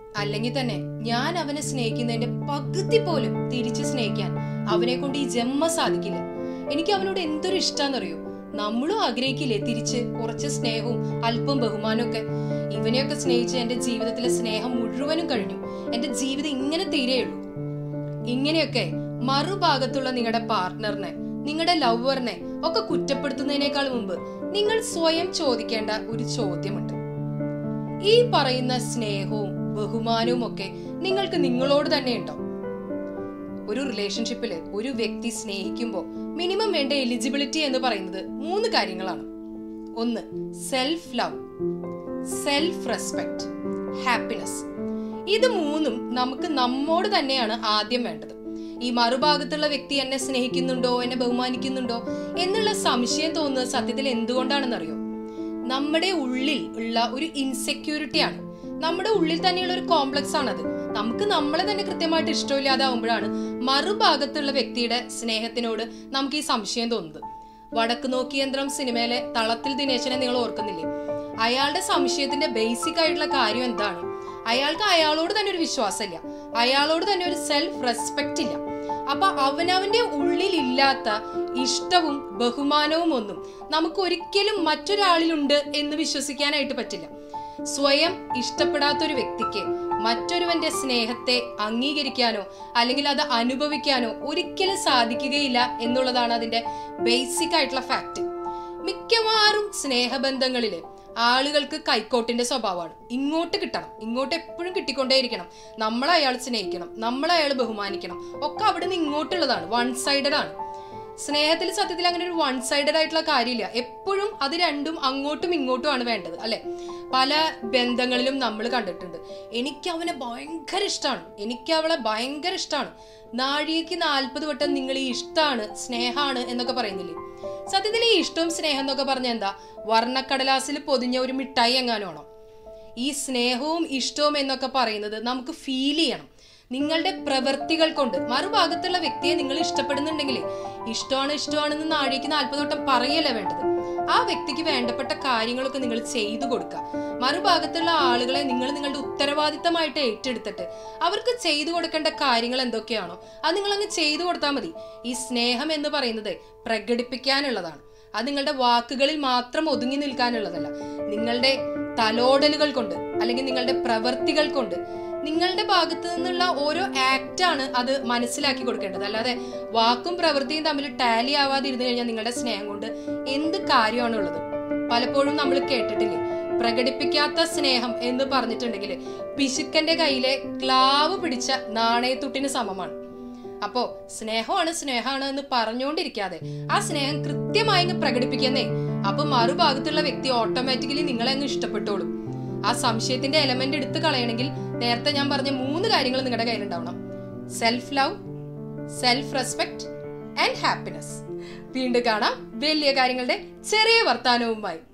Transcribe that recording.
അല്ലെങ്കിൽ തന്നെ ഞാൻ അവനെ സ്നേഹിക്കുന്നതിന്റെ പകുതി പോലും തിരിച്ചു സ്നേഹിക്കാൻ അവനെ കൊണ്ട് ഈ ജന്മ സാധിക്കില്ല എനിക്ക് അവനോട് എന്തൊരു ഇഷ്ടാന്നറിയോ നമ്മളും ആഗ്രഹിക്കില്ലേ തിരിച്ച് കുറച്ച് സ്നേഹവും അല്പം ബഹുമാനവും ഒക്കെ ഇവനെയൊക്കെ സ്നേഹിച്ച് എന്റെ ജീവിതത്തിലെ സ്നേഹം മുഴുവനും കഴിഞ്ഞു എന്റെ ജീവിതം ഇങ്ങനെ തീരെയുള്ളൂ ഇങ്ങനെയൊക്കെ മറുഭാഗത്തുള്ള നിങ്ങളുടെ പാർട്ട്ണറിനെ നിങ്ങളുടെ ലവറിനെ ഒക്കെ കുറ്റപ്പെടുത്തുന്നതിനേക്കാൾ മുമ്പ് നിങ്ങൾ സ്വയം ചോദിക്കേണ്ട ഒരു ചോദ്യമുണ്ട് ഈ പറയുന്ന സ്നേഹവും ബഹുമാനവും ഒക്കെ നിങ്ങൾക്ക് നിങ്ങളോട് തന്നെ ഉണ്ടോ ഒരു റിലേഷൻഷിപ്പിൽ ഒരു വ്യക്തി സ്നേഹിക്കുമ്പോൾ മിനിമം വേണ്ട എലിജിബിലിറ്റി എന്ന് പറയുന്നത് മൂന്ന് കാര്യങ്ങളാണ് ഒന്ന് self love self respect happiness ഇത് മൂന്നും നമുക്ക് നമ്മോട് തന്നെയാണ് ആദ്യം വേണ്ടത് ഈ മറുഭാഗത്തുള്ള വ്യക്തി എന്നെ സ്നേഹിക്കുന്നുണ്ടോ എന്നെ ബഹുമാനിക്കുന്നുണ്ടോ എന്നുള്ള സംശയം തോന്നുന്നത് സത്യത്തിൽ എന്തുകൊണ്ടാണെന്നറിയോ നമ്മുടെ ഉള്ളിൽ ഉള്ള ഒരു ഇൻസെക്യൂരിറ്റി ആണ് നമ്മുടെ ഉള്ളിൽ തന്നെയുള്ള ഒരു കോംപ്ലക്സ് ആണത് നമുക്ക് നമ്മളെ തന്നെ കൃത്യമായിട്ട് ഇഷ്ടമില്ലാതാവുമ്പോഴാണ് മറുഭാഗത്തുള്ള വ്യക്തിയുടെ സ്നേഹത്തിനോട് നമുക്ക് ഈ സംശയം തോന്നുന്നത് വടക്ക് നോക്കി യന്ത്രം സിനിമയിലെ തളത്തിൽ ദിനേശനെ നിങ്ങൾ ഓർക്കുന്നില്ലേ അയാളുടെ സംശയത്തിന്റെ ബേസിക് ആയിട്ടുള്ള കാര്യം എന്താണ് അയാൾക്ക് അയാളോട് തന്നെ ഒരു വിശ്വാസമില്ല അയാളോട് തന്നെ ഒരു സെൽഫ് റെസ്പെക്റ്റ് ഇല്ല അപ്പൊ അവനവന്റെ ഉള്ളിൽ ഇല്ലാത്ത ഇഷ്ടവും ബഹുമാനവും ഒന്നും നമുക്ക് ഒരിക്കലും മറ്റൊരാളിലുണ്ട് എന്ന് വിശ്വസിക്കാനായിട്ട് പറ്റില്ല സ്വയം ഇഷ്ടപ്പെടാത്ത ഒരു വ്യക്തിക്ക് മറ്റൊരുവന്റെ സ്നേഹത്തെ അംഗീകരിക്കാനോ അല്ലെങ്കിൽ അത് അനുഭവിക്കാനോ ഒരിക്കലും സാധിക്കുകയില്ല എന്നുള്ളതാണ് അതിന്റെ ബേസിക് ആയിട്ടുള്ള ഫാക്ട് മിക്കവാറും സ്നേഹബന്ധങ്ങളില് ആളുകൾക്ക് കൈക്കോട്ടിന്റെ സ്വഭാവമാണ് ഇങ്ങോട്ട് കിട്ടണം ഇങ്ങോട്ട് എപ്പോഴും കിട്ടിക്കൊണ്ടേയിരിക്കണം നമ്മളെ അയാൾ സ്നേഹിക്കണം നമ്മളെ അയാൾ ബഹുമാനിക്കണം ഒക്കെ അവിടെ നിന്ന് ഇങ്ങോട്ടുള്ളതാണ് വൺ സൈഡഡ് ആണ് സ്നേഹത്തിൽ സത്യത്തിൽ അങ്ങനെ ഒരു വൺ സൈഡഡ് ആയിട്ടുള്ള കാര്യമില്ല എപ്പോഴും അത് രണ്ടും അങ്ങോട്ടും ഇങ്ങോട്ടും ആണ് വേണ്ടത് അല്ലെ പല ബന്ധങ്ങളിലും നമ്മൾ കണ്ടിട്ടുണ്ട് എനിക്ക് അവനെ ഭയങ്കര ഇഷ്ടമാണ് എനിക്ക് അവളെ ഭയങ്കര ഇഷ്ടമാണ് നാഴികയ്ക്ക് നാൽപ്പത് വട്ടം നിങ്ങൾ ഈ ഇഷ്ടമാണ് സ്നേഹമാണ് എന്നൊക്കെ പറയുന്നില്ലേ സത്യത്തിൽ ഈ ഇഷ്ടവും സ്നേഹം എന്നൊക്കെ പറഞ്ഞ എന്താ വർണ്ണക്കടലാസിൽ പൊതിഞ്ഞ ഒരു മിഠായി എങ്ങാനാണോ ഈ സ്നേഹവും ഇഷ്ടവും എന്നൊക്കെ പറയുന്നത് നമുക്ക് ഫീൽ ചെയ്യണം നിങ്ങളുടെ പ്രവൃത്തികൾ കൊണ്ട് മറുഭാഗത്തുള്ള വ്യക്തിയെ നിങ്ങൾ ഇഷ്ടപ്പെടുന്നുണ്ടെങ്കിൽ ഇഷ്ടമാണ് ഇഷ്ടമാണെന്ന് നാഴിക്ക് നാൽപ്പത് വട്ടം പറയല്ലേ വേണ്ടത് ആ വ്യക്തിക്ക് വേണ്ടപ്പെട്ട കാര്യങ്ങളൊക്കെ നിങ്ങൾ ചെയ്തു കൊടുക്കുക മറുഭാഗത്തുള്ള ആളുകളെ നിങ്ങൾ നിങ്ങളുടെ ഉത്തരവാദിത്തമായിട്ട് ഏറ്റെടുത്തിട്ട് അവർക്ക് ചെയ്തു കൊടുക്കേണ്ട കാര്യങ്ങൾ എന്തൊക്കെയാണോ അത് നിങ്ങൾ അങ്ങ് ചെയ്തു കൊടുത്താൽ മതി ഈ സ്നേഹം എന്ന് പറയുന്നത് പ്രകടിപ്പിക്കാനുള്ളതാണ് അത് നിങ്ങളുടെ വാക്കുകളിൽ മാത്രം ഒതുങ്ങി നിൽക്കാനുള്ളതല്ല നിങ്ങളുടെ തലോടലുകൾ കൊണ്ട് അല്ലെങ്കിൽ നിങ്ങളുടെ പ്രവൃത്തികൾ കൊണ്ട് നിങ്ങളുടെ ഭാഗത്ത് നിന്നുള്ള ഓരോ ആക്ട് ആണ് അത് മനസ്സിലാക്കി കൊടുക്കേണ്ടത് അല്ലാതെ വാക്കും പ്രവൃത്തിയും തമ്മിൽ ടാലി ആവാതെ ഇരുന്ന് കഴിഞ്ഞാൽ നിങ്ങളുടെ സ്നേഹം കൊണ്ട് എന്ത് കാര്യമാണുള്ളത് പലപ്പോഴും നമ്മൾ കേട്ടിട്ടില്ലേ പ്രകടിപ്പിക്കാത്ത സ്നേഹം എന്ന് പറഞ്ഞിട്ടുണ്ടെങ്കിൽ പിശുക്കന്റെ കയ്യിലെ ക്ലാവ് പിടിച്ച നാണയത്തുട്ടിന് സമമാണ് അപ്പോ സ്നേഹമാണ് സ്നേഹമാണ് എന്ന് പറഞ്ഞുകൊണ്ടിരിക്കാതെ ആ സ്നേഹം കൃത്യമായി അങ്ങ് പ്രകടിപ്പിക്കുന്നേ അപ്പൊ മറുഭാഗത്തുള്ള വ്യക്തി ഓട്ടോമാറ്റിക്കലി നിങ്ങളെ അങ്ങ് ഇഷ്ടപ്പെട്ടോളും ആ സംശയത്തിന്റെ എലമെന്റ് എടുത്ത് കളയണമെങ്കിൽ നേരത്തെ ഞാൻ പറഞ്ഞ മൂന്ന് കാര്യങ്ങൾ നിങ്ങളുടെ കയ്യിലുണ്ടാവണം self love self respect and happiness വീണ്ടും കാണാം വലിയ കാര്യങ്ങളുടെ ചെറിയ വർത്താനവുമായി